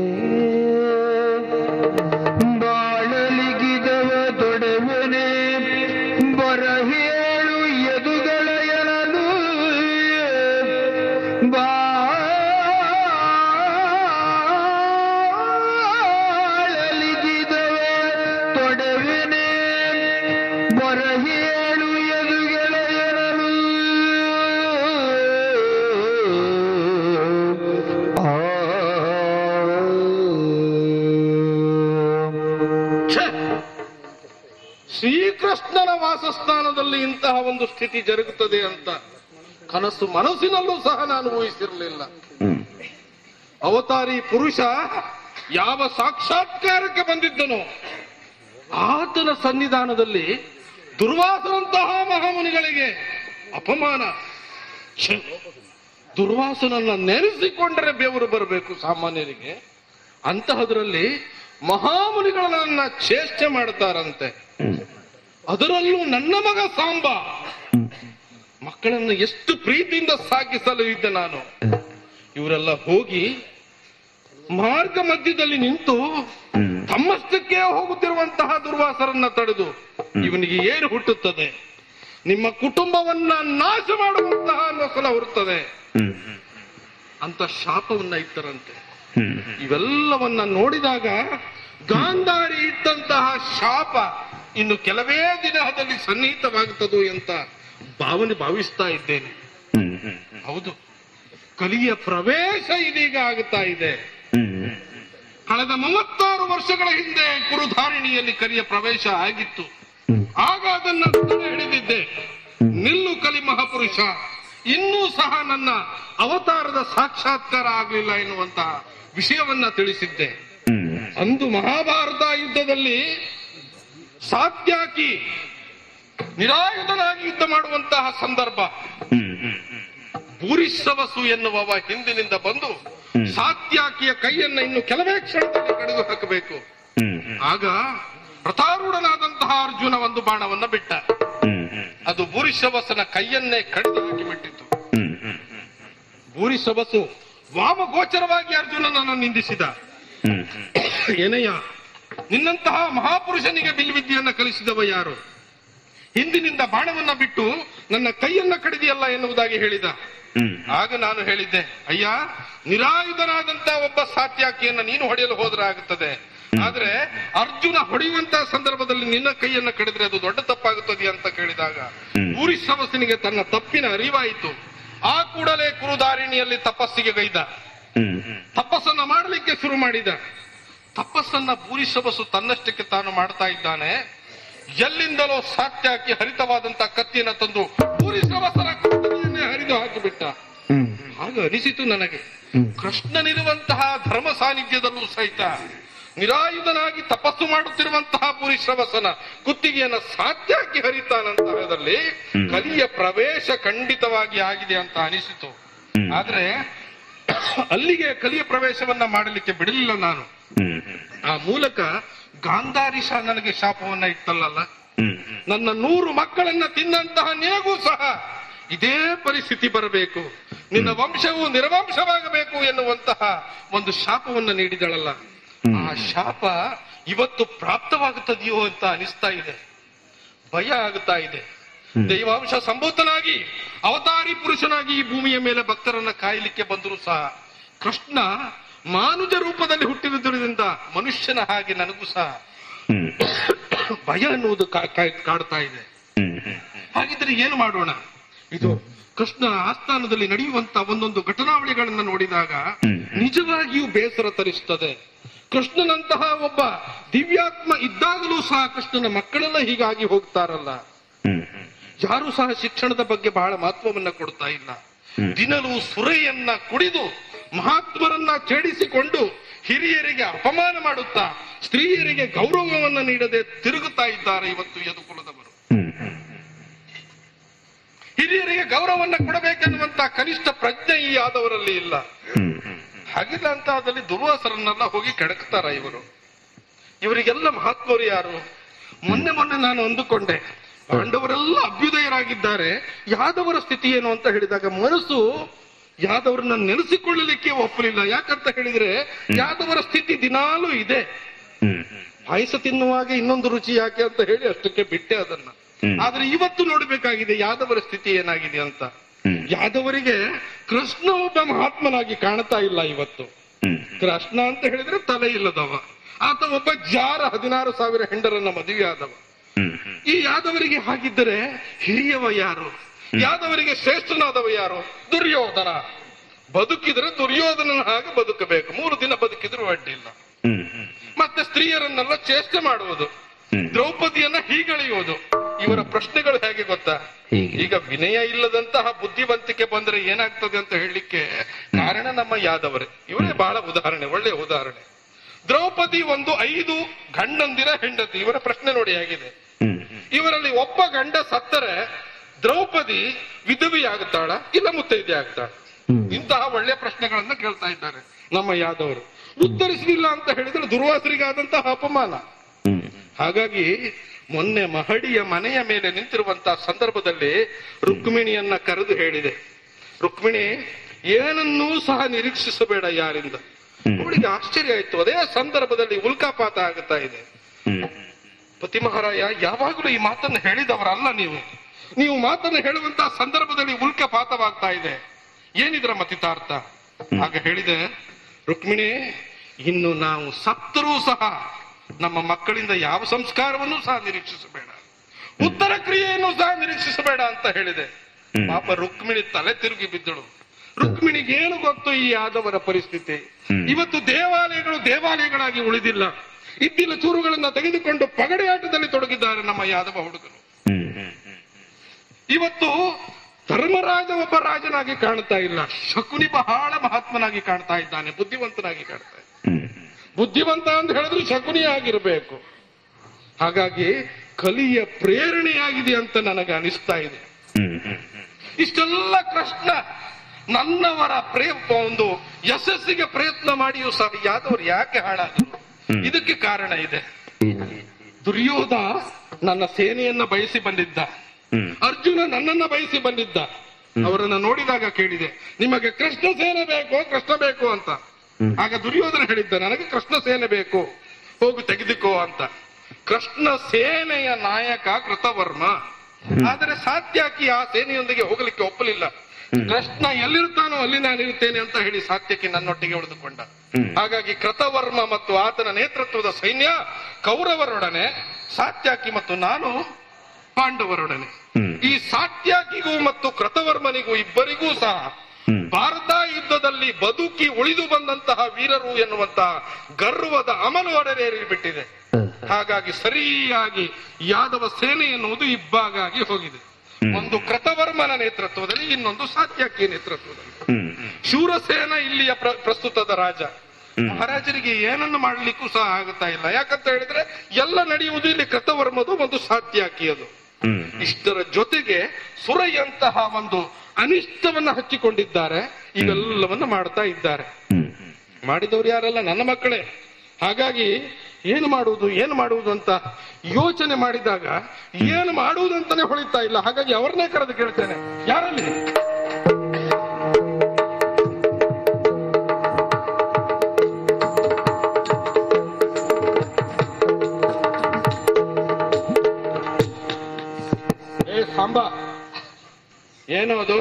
ಬಾಳಲಿಗಿದವ ತೊಡವೆನೆ ಬರ ಹೇಳು ಎದುಗಳ ಎಳಲು ಬಾಳಲಿಗಿದವ ತೊಡವೆನೆ ಬರ ಹೇಳು ಎದುಗಳ ಎಳಲು
ಛೆ! ಶ್ರೀಕೃಷ್ಣನ ವಾಸಸ್ಥಾನದಲ್ಲಿ ಇಂತಹ ಒಂದು ಸ್ಥಿತಿ ಜರುಗುತ್ತದೆ ಅಂತ ಕನಸು ಮನಸ್ಸಿನಲ್ಲೂ ಸಹ ನಾನು ಊಹಿಸಿರಲಿಲ್ಲ ಅವತಾರಿ ಪುರುಷ ಯಾವ ಸಾಕ್ಷಾತ್ಕಾರಕ್ಕೆ ಬಂದಿದ್ದನೋ ಆತನ ಸನ್ನಿಧಾನದಲ್ಲಿ ದುರ್ವಾಸನಂತಹ ಮಹಾಮುನಿಗಳಿಗೆ ಅಪಮಾನ ಛೆ! ದುರ್ವಾಸನನ್ನ ನೆನೆಸಿಕೊಂಡರೆ ಬೆವರು ಬರಬೇಕು ಸಾಮಾನ್ಯರಿಗೆ ಅಂತಹದ್ರಲ್ಲಿ ಮಹಾಮುನಿಗಳನ್ನ ಚೇಷ್ಟೆ ಮಾಡ್ತಾರಂತೆ ಅದರಲ್ಲೂ ನನ್ನ ಮಗ ಸಾಂಬ ಮಕ್ಕಳನ್ನು ಎಷ್ಟು ಪ್ರೀತಿಯಿಂದ ಸಾಕಿಸಲು ಇದ್ದೆ ನಾನು ಇವರೆಲ್ಲ ಹೋಗಿ ಮಾರ್ಗ ಮಧ್ಯದಲ್ಲಿ ನಿಂತು ತಮ್ಮಷ್ಟಕ್ಕೆ ಹೋಗುತ್ತಿರುವಂತಹ ದುರ್ವಾಸರನ್ನ ತಡೆದು ಇವನಿಗೆ ಏನು ಹುಟ್ಟುತ್ತದೆ ನಿಮ್ಮ ಕುಟುಂಬವನ್ನ ನಾಶ ಮಾಡುವಂತಹ ನೊಸಲ ಹೊರುತ್ತದೆ ಅಂತ ಶಾಪವನ್ನ ಇಟ್ಟರಂತೆ ಇವೆಲ್ಲವನ್ನ ನೋಡಿದಾಗ ಗಾಂಧಾರಿ ಇಟ್ಟಂತಹ ಶಾಪ ಇನ್ನು ಕೆಲವೇ ದಿನದಲ್ಲಿ ಸನ್ನಿಹಿತವಾಗುತ್ತದೋ ಅಂತ ಭಾವನೆ ಭಾವಿಸ್ತಾ ಇದ್ದೇನೆ ಹೌದು ಕಲಿಯ ಪ್ರವೇಶ ಇದೀಗ ಆಗುತ್ತಾ ಇದೆ ಕಳೆದ ಮೂವತ್ತಾರು ವರ್ಷಗಳ ಹಿಂದೆ ಕುರುಧಾರಿಣಿಯಲ್ಲಿ ಕಲಿಯ ಪ್ರವೇಶ ಆಗಿತ್ತು ಆಗ ಅದನ್ನ ತಡೆ ಹಿಡಿದಿದ್ದೆ ನಿಲ್ಲು ಕಲಿ ಮಹಾಪುರುಷ ಇನ್ನೂ ಸಹ ನನ್ನ ಅವತಾರದ ಸಾಕ್ಷಾತ್ಕಾರ ಆಗಲಿಲ್ಲ ಎನ್ನುವಂತಹ ವಿಷಯವನ್ನ ತಿಳಿಸಿದ್ದೆ ಅಂದು ಮಹಾಭಾರತ ಯುದ್ಧದಲ್ಲಿ ಸಾತ್ಯಾಕಿ ನಿರಾಯುಧನಾಗಿ ಯುದ್ಧ ಮಾಡುವಂತಹ ಸಂದರ್ಭ ಭೂರಿಶ್ರವಸು ಎನ್ನುವವ ಹಿಂದಿನಿಂದ ಬಂದು ಸಾತ್ಯಾಕಿಯ ಕೈಯನ್ನ ಇನ್ನು ಕೆಲವೇ ಕ್ಷಣದಲ್ಲಿ ಕಡಿದು ಹಾಕಬೇಕು ಆಗ ಪ್ರತಾರೂಢನಾದಂತಹ ಅರ್ಜುನ ಒಂದು ಬಾಣವನ್ನ ಬಿಟ್ಟ ಅದು ಭೂರಿಶ್ರವಸನ ಕೈಯನ್ನೇ ಕಡಿದು ಹಾಕಿಬಿಟ್ಟಿತ್ತು ಭೂರಿಶ್ರವಸು ವಾಮಗೋಚರವಾಗಿ ಅರ್ಜುನನನ್ನು ನಿಂದಿಸಿದ ಏನಯ್ಯ ನಿನ್ನಂತಹ ಮಹಾಪುರುಷನಿಗೆ ಬಿಲ್ವಿದ್ಯೆಯನ್ನ ಕಲಿಸಿದವ ಯಾರು ಹಿಂದಿನಿಂದ ಬಾಣವನ್ನ ಬಿಟ್ಟು ನನ್ನ ಕೈಯನ್ನ ಕಡಿದಿಯಲ್ಲ ಎನ್ನುವುದಾಗಿ ಹೇಳಿದ ಆಗ ನಾನು ಹೇಳಿದ್ದೆ ಅಯ್ಯ ನಿರಾಯುಧನಾದಂತ ಒಬ್ಬ ಸಾತ್ಯಾಕಿಯನ್ನ ನೀನು ಹೊಡೆಯಲು ಹೋದ್ರೆ ಆಗುತ್ತದೆ ಆದ್ರೆ ಅರ್ಜುನ ಹೊಡೆಯುವಂತಹ ಸಂದರ್ಭದಲ್ಲಿ ನಿನ್ನ ಕೈಯನ್ನ ಕಡಿದ್ರೆ ಅದು ದೊಡ್ಡ ತಪ್ಪಾಗುತ್ತದೆ ಅಂತ ಕೇಳಿದಾಗ ಊರಿಶ್ರವಸನಿಗೆ ತನ್ನ ತಪ್ಪಿನ ಅರಿವಾಯಿತು ಆ ಕೂಡಲೇ ಕುರುದಾರಿಣಿಯಲ್ಲಿ ತಪಸ್ಸಿಗೆ ಗೈದ ತಪಸ್ಸನ್ನ ಮಾಡಲಿಕ್ಕೆ ಶುರು ಮಾಡಿದ ತಪಸ್ಸನ್ನ ಭೂರಿಶ್ರವಸು ತನ್ನಷ್ಟಕ್ಕೆ ತಾನು ಮಾಡ್ತಾ ಇದ್ದಾನೆ ಎಲ್ಲಿಂದಲೋ ಸಾತ್ಯಾಕಿ ಹರಿತವಾದಂತ ಕತ್ತಿಯನ್ನ ತಂದು ಭೂರಿಶ್ರವಸನ ಕತ್ತಿಯನ್ನೇ ಹರಿದು ಹಾಕಿಬಿಟ್ಟ ಆಗ ಅನಿಸಿತು ನನಗೆ ಕೃಷ್ಣನಿರುವಂತಹ ಧರ್ಮ ಸಾನ್ನಿಧ್ಯದಲ್ಲೂ ಸಹಿತ ನಿರಾಯುಧನಾಗಿ ತಪಸ್ಸು ಮಾಡುತ್ತಿರುವಂತಹ ಪುರಿಶ್ರವಸನ ಕುತ್ತಿಗೆಯನ್ನ ಸಾತ್ಯಾಕಿ ಹರಿತಾನಂತಹದಲ್ಲಿ ಕಲಿಯ ಪ್ರವೇಶ ಖಂಡಿತವಾಗಿ ಆಗಿದೆ ಅಂತ ಅನಿಸಿತು ಆದ್ರೆ ಅಲ್ಲಿಗೆ ಕಲಿಯ ಪ್ರವೇಶವನ್ನ ಮಾಡಲಿಕ್ಕೆ ಬಿಡಲಿಲ್ಲ ನಾನು ಆ ಮೂಲಕ ಗಾಂಧಾರಿ ಶಾ ನನಗೆ ಶಾಪವನ್ನ ಇಟ್ಟಲ್ಲ ನನ್ನ ನೂರು ಮಕ್ಕಳನ್ನ ತಿನ್ನಂತಹ ನಿನಗೂ ಸಹ ಇದೇ ಪರಿಸ್ಥಿತಿ ಬರಬೇಕು ನಿನ್ನ ವಂಶವು ನಿರ್ವಂಶವಾಗಬೇಕು ಎನ್ನುವಂತಹ ಒಂದು ಶಾಪವನ್ನ ನೀಡಿದಳಲ್ಲ ಆ ಶಾಪ ಇವತ್ತು ಪ್ರಾಪ್ತವಾಗುತ್ತದೆಯೋ ಅಂತ ಅನಿಸ್ತಾ ಇದೆ ಭಯ ಆಗುತ್ತಾ ಇದೆ ದೈವಾಂಶ ಸಂಭೂತನಾಗಿ ಅವತಾರಿ ಪುರುಷನಾಗಿ ಈ ಭೂಮಿಯ ಮೇಲೆ ಭಕ್ತರನ್ನ ಕಾಯಲಿಕ್ಕೆ ಬಂದರೂ ಸಹ ಕೃಷ್ಣ ಮಾನುಜ ರೂಪದಲ್ಲಿ ಹುಟ್ಟಿರುವುದರಿಂದ ಮನುಷ್ಯನ ಹಾಗೆ ನನಗೂ ಸಹ ಭಯ ಅನ್ನುವುದು ಕಾ- ಕಾ- ಕಾಡ್ತಾ ಇದೆ ಹಾಗಿದ್ರೆ ಏನು ಮಾಡೋಣ ಇದು ಕೃಷ್ಣ ಆಸ್ಥಾನದಲ್ಲಿ ನಡೆಯುವಂತ ಒಂದೊಂದು ಘಟನಾವಳಿಗಳನ್ನ ನೋಡಿದಾಗ ನಿಜವಾಗಿಯೂ ಬೇಸರ ತರಿಸ್ತದೆ ಕೃಷ್ಣನಂತಹ ಒಬ್ಬ ದಿವ್ಯಾತ್ಮ ಇದ್ದಾಗಲೂ ಸಹ ಕೃಷ್ಣನ ಮಕ್ಕಳೆಲ್ಲ ಹೀಗಾಗಿ ಹೋಗ್ತಾರಲ್ಲ ಯಾರು ಸಹ ಶಿಕ್ಷಣದ ಬಗ್ಗೆ ಬಹಳ ಮಹತ್ವವನ್ನ ಕೊಡ್ತಾ ಇಲ್ಲ ದಿನಲೂ ಸುರೆಯನ್ನ ಕುಡಿದು ಮಹಾತ್ಮರನ್ನ ಛೇಡಿಸಿಕೊಂಡು ಹಿರಿಯರಿಗೆ ಅಪಮಾನ ಮಾಡುತ್ತಾ ಸ್ತ್ರೀಯರಿಗೆ ಗೌರವವನ್ನ ನೀಡದೆ ತಿರುಗುತ್ತಾ ಇದ್ದಾರೆ ಇವತ್ತು ಯದುಕುಲದವರು ಹಿರಿಯರಿಗೆ ಗೌರವವನ್ನ ಕೊಡಬೇಕೆನ್ನುವಂತ ಕನಿಷ್ಠ ಪ್ರಜ್ಞೆ ಈ ಆದವರಲ್ಲಿ ಇಲ್ಲ ಹಾಗಿಲ್ಲ ಅಂತ ಅದಲ್ಲಿ ದುರ್ವಾಸರನ್ನೆಲ್ಲ ಹೋಗಿ ಕೆಡಕ್ತಾರ ಇವರು ಇವರಿಗೆಲ್ಲ ಮಹಾತ್ಮರು ಯಾರು ಮೊನ್ನೆ ಮೊನ್ನೆ ನಾನು ಅಂದುಕೊಂಡೆ ಪಾಂಡವರೆಲ್ಲ ಅಭ್ಯುದಯರಾಗಿದ್ದಾರೆ ಯಾದವರ ಸ್ಥಿತಿ ಏನು ಅಂತ ಹೇಳಿದಾಗ ಮನಸ್ಸು ಯಾದವರನ್ನ ನೆನೆಸಿಕೊಳ್ಳಲಿಕ್ಕೆ ಒಪ್ಪಲಿಲ್ಲ ಯಾಕಂತ ಹೇಳಿದ್ರೆ ಯಾದವರ ಸ್ಥಿತಿ ದಿನಾಲೂ ಇದೆ ಪಾಯಸ ತಿನ್ನುವಾಗ ಇನ್ನೊಂದು ರುಚಿ ಯಾಕೆ ಅಂತ ಹೇಳಿ ಅಷ್ಟಕ್ಕೆ ಬಿಟ್ಟೆ ಅದನ್ನ ಆದ್ರೆ ಇವತ್ತು ನೋಡ್ಬೇಕಾಗಿದೆ ಯಾದವರ ಸ್ಥಿತಿ ಏನಾಗಿದೆ ಅಂತ ಯಾದವರಿಗೆ ಕೃಷ್ಣ ಒಬ್ಬ ಮಹಾತ್ಮನಾಗಿ ಕಾಣ್ತಾ ಇಲ್ಲ ಇವತ್ತು ಕೃಷ್ಣ ಅಂತ ಹೇಳಿದ್ರೆ ತಲೆ ಇಲ್ಲದವ ಆತ ಒಬ್ಬ ಜಾರ ಹದಿನಾರು ಸಾವಿರ ಹೆಂಡರನ್ನ ಮದುವೆ ಆದವ ಈ ಯಾದವರಿಗೆ ಹಾಗಿದ್ದರೆ ಹಿರಿಯವ ಯಾರು ಯಾದವರಿಗೆ ಶ್ರೇಷ್ಠನಾದವ ಯಾರು ದುರ್ಯೋಧನ ಬದುಕಿದ್ರೆ ದುರ್ಯೋಧನನ ಹಾಗೆ ಬದುಕಬೇಕು ಮೂರು ದಿನ ಬದುಕಿದ್ರು ಅಡ್ಡಿಲ್ಲ ಮತ್ತೆ ಸ್ತ್ರೀಯರನ್ನೆಲ್ಲ ಚೇಷ್ಟೆ ಮಾಡುವುದು ದ್ರೌಪದಿಯನ್ನ ಹೀಗಳೆಯುವುದು ಇವರ ಪ್ರಶ್ನೆಗಳು ಹೇಗೆ ಗೊತ್ತಾ
ಹೀಗೆ.
ಈಗ ವಿನಯ ಇಲ್ಲದಂತಹ ಬುದ್ಧಿವಂತಿಕೆ ಬಂದ್ರೆ ಏನಾಗ್ತದೆ ಅಂತ ಹೇಳಲಿಕ್ಕೆ ಕಾರಣ ನಮ್ಮ ಯಾದವರೇ ಇವರೇ ಬಹಳ ಉದಾಹರಣೆ ಒಳ್ಳೆಯ ಉದಾಹರಣೆ ದ್ರೌಪದಿ ಒಂದು ಐದು ಗಂಡಂದಿರ ಹೆಂಡತಿ ಇವರ ಪ್ರಶ್ನೆ ನೋಡಿ ಹೇಗಿದೆ ಇವರಲ್ಲಿ ಒಬ್ಬ ಗಂಡ ಸತ್ತರೆ ದ್ರೌಪದಿ ವಿಧವಿಯಾಗುತ್ತಾಳ ಇಲ್ಲ ಮುತ್ತೈದೆ ಆಗ್ತಾಳ ಇಂತಹ ಒಳ್ಳೆಯ ಪ್ರಶ್ನೆಗಳನ್ನ ಕೇಳ್ತಾ ಇದ್ದಾರೆ ನಮ್ಮ ಯಾದವರು ಉತ್ತರಿಸಲಿಲ್ಲ ಅಂತ ಹೇಳಿದ್ರೆ ದುರ್ವಾಸರಿಗಾದಂತಹ ಅಪಮಾನ ಹಾಗಾಗಿ ಮೊನ್ನೆ ಮಹಡಿಯ ಮನೆಯ ಮೇಲೆ ನಿಂತಿರುವಂತಹ ಸಂದರ್ಭದಲ್ಲಿ ರುಕ್ಮಿಣಿಯನ್ನ ಕರೆದು ಹೇಳಿದೆ ರುಕ್ಮಿಣಿ ಏನನ್ನೂ ಸಹ ನಿರೀಕ್ಷಿಸಬೇಡ ಯಾರಿಂದ ಅವಳಿಗೆ ಆಶ್ಚರ್ಯ ಆಯ್ತು ಅದೇ ಸಂದರ್ಭದಲ್ಲಿ ಉಲ್ಕಾಪಾತ ಆಗುತ್ತಾ ಇದೆ ಪತಿ ಮಹಾರಾಯ ಯಾವಾಗಲೂ ಈ ಮಾತನ್ನು ಹೇಳಿದವರಲ್ಲ ನೀವು ನೀವು ಮಾತನ್ನು ಹೇಳುವಂತಹ ಸಂದರ್ಭದಲ್ಲಿ ಉಲ್ಕಪಾತವಾಗ್ತಾ ಇದೆ ಏನಿದ್ರ ಮತಿತಾರ್ಥ ಆಗ ಹೇಳಿದೆ ರುಕ್ಮಿಣಿ ಇನ್ನು ನಾವು ಸತ್ತರೂ ಸಹ ನಮ್ಮ ಮಕ್ಕಳಿಂದ ಯಾವ ಸಂಸ್ಕಾರವನ್ನು ಸಹ ನಿರೀಕ್ಷಿಸಬೇಡ ಉತ್ತರ ಕ್ರಿಯೆಯನ್ನು ಸಹ ನಿರೀಕ್ಷಿಸಬೇಡ ಅಂತ ಹೇಳಿದೆ
ಹ್ಮ್.
ಪಾಪ ರುಕ್ಮಿಣಿ ತಲೆ ತಿರುಗಿ ಬಿದ್ದಳು ರುಕ್ಮಿಣಿಗೆ ಏನು ಗೊತ್ತು ಈ ಯಾದವರ ಪರಿಸ್ಥಿತಿ
ಹ್ಮ್.
ಇವತ್ತು ದೇವಾಲಯಗಳು ದೇವಾಲಯಗಳಾಗಿ ಉಳಿದಿಲ್ಲ ಇದ್ದಿನ ಚೂರುಗಳನ್ನ ತೆಗೆದುಕೊಂಡು ಪಗಡೆ ಆಟದಲ್ಲಿ ತೊಡಗಿದ್ದಾರೆ ನಮ್ಮ ಯಾದವ ಹುಡುಗರು
ಹ್ಮ್ ಹ್ಮ್
ಇವತ್ತು ಧರ್ಮರಾಜ ಒಬ್ಬ ರಾಜನಾಗಿ ಕಾಣ್ತಾ ಇಲ್ಲ ಶಕುನಿ ಬಹಳ ಮಹಾತ್ಮನಾಗಿ ಕಾಣ್ತಾ ಇದ್ದಾನೆ ಬುದ್ಧಿವಂತನಾಗಿ ಕಾಣ್ತಾ ಇದ್ದಾನೆ
ಹ್ಮ್
ಬುದ್ಧಿವಂತ ಅಂತ ಹೇಳಿದ್ರೆ ಶಕುನಿ ಆಗಿರಬೇಕು ಹಾಗಾಗಿ ಕಲಿಯ ಪ್ರೇರಣೆಯಾಗಿದೆ ಅಂತ ನನಗೆ ಅನಿಸ್ತಾ ಇದೆ
ಹ್ಮ್ ಹ್ಮ್
ಇಷ್ಟೆಲ್ಲ ಕೃಷ್ಣ ನನ್ನವರ ಪ್ರೇ ಒಂದು ಯಶಸ್ಸಿಗೆ ಪ್ರಯತ್ನ ಮಾಡಿಯೂ ಸಹ ಯಾದವರು ಯಾಕೆ ಹಾಳಾದರು
ಹ್ಮ್.
ಇದಕ್ಕೆ ಕಾರಣ ಇದೆ ದುರ್ಯೋಧ ನನ್ನ ಸೇನೆಯನ್ನ ಬಯಸಿ ಬಂದಿದ್ದ
ಹ್ಮ್
ಅರ್ಜುನ ನನ್ನನ್ನ ಬಯಸಿ ಬಂದಿದ್ದ ಅವರನ್ನ ನೋಡಿದಾಗ ಕೇಳಿದೆ ನಿಮಗೆ ಕೃಷ್ಣ ಸೇನೆ ಬೇಕು ಕೃಷ್ಣ ಬೇಕು ಅಂತ
ಹ್ಮ್.
ಆಗ ದುರ್ಯೋಧನ ಹೇಳಿದ್ದ ನನಗೆ ಕೃಷ್ಣ ಸೇನೆ ಬೇಕು ಹೋಗು ತೆಗೆದುಕೋ ಅಂತ ಕೃಷ್ಣ ಸೇನೆಯ ನಾಯಕ ಕೃತವರ್ಮ ಆದರೆ ಸಾತ್ಯಾಕಿ ಆ ಸೇನೆಯೊಂದಿಗೆ ಹೋಗಲಿಕ್ಕೆ ಒಪ್ಪಲಿಲ್ಲ ಕೃಷ್ಣ ಎಲ್ಲಿರ್ತಾನೋ ಅಲ್ಲಿ ನಾನು ಇರ್ತೇನೆ ಅಂತ ಹೇಳಿ ಸಾತ್ಯಕಿ ನನ್ನೊಟ್ಟಿಗೆ ಉಳಿದುಕೊಂಡ
ಹ್ಮ್.
ಹಾಗಾಗಿ ಕೃತವರ್ಮ ಮತ್ತು ಆತನ ನೇತೃತ್ವದ ಸೈನ್ಯ ಕೌರವರೊಡನೆ ಸಾತ್ಯಾಕಿ ಮತ್ತು ನಾನು ಪಾಂಡವರೊಡನೆ
ಹ್ಮ್.
ಈ ಸಾತ್ಯಾಕಿಗೂ ಮತ್ತು ಕೃತವರ್ಮನಿಗೂ ಇಬ್ಬರಿಗೂ ಸಹ
ಹ್ಮ್.
ಭಾರತ ಯುದ್ಧದಲ್ಲಿ ಬದುಕಿ ಉಳಿದು ಬಂದಂತಹ ವೀರರು ಎನ್ನುವಂತಹ ಗರ್ವದ ಅಮಲು ಒಡೆದೇರಿ ಬಿಟ್ಟಿದೆ ಹಾಗಾಗಿ ಸರಿಯಾಗಿ ಯಾದವ ಸೇನೆ ಎನ್ನುವುದು ಇಬ್ಬಾಗಾಗಿ ಹೋಗಿದೆ
ಹ್ಮ್.
ಒಂದು ಕೃತವರ್ಮನ ನೇತೃತ್ವದಲ್ಲಿ ಇನ್ನೊಂದು ಸಾತ್ಯಾಕಿಯ ನೇತೃತ್ವದಲ್ಲಿ
ಹ್ಮ್
ಶೂರಸೇನ ಇಲ್ಲಿಯ ಪ್ರ- ಪ್ರಸ್ತುತದ ರಾಜ ಮಹಾರಾಜರಿಗೆ ಏನನ್ನು ಮಾಡಲಿಕ್ಕೂ ಸಹ ಆಗುತ್ತಾ ಇಲ್ಲ ಯಾಕಂತ ಹೇಳಿದ್ರೆ ಎಲ್ಲ ನಡೆಯುವುದು ಇಲ್ಲಿ ಕೃತವರ್ಮದು ಒಂದು ಸಾತ್ಯಾಕಿಯದು
ಹ್ಮ್
ಇಷ್ಟರ ಜೊತೆಗೆ ಸುರೈಯಂತಹ ಒಂದು ಅನಿಷ್ಟವನ್ನ ಹಚ್ಚಿಕೊಂಡಿದ್ದಾರೆ ಇವೆಲ್ಲವನ್ನ ಮಾಡ್ತಾ ಇದ್ದಾರೆ
ಹ್ಮ್
ಮಾಡಿದವರು ಯಾರಲ್ಲ ನನ್ನ ಮಕ್ಕಳೇ ಹಾಗಾಗಿ ಏನು ಮಾಡುವುದು ಏನು ಮಾಡುವುದು ಅಂತ ಯೋಚನೆ ಮಾಡಿದಾಗ ಏನು ಮಾಡುವುದು ಅಂತಾನೆ ಹೊಳಿತಾ ಇಲ್ಲ ಹಾಗಾಗಿ ಅವ್ರನ್ನೇ ಕರೆದು ಕೇಳ್ತೇನೆ ಯಾರಲ್ಲಿ ಏ ಸಾಂಬ ಏನು ಅದು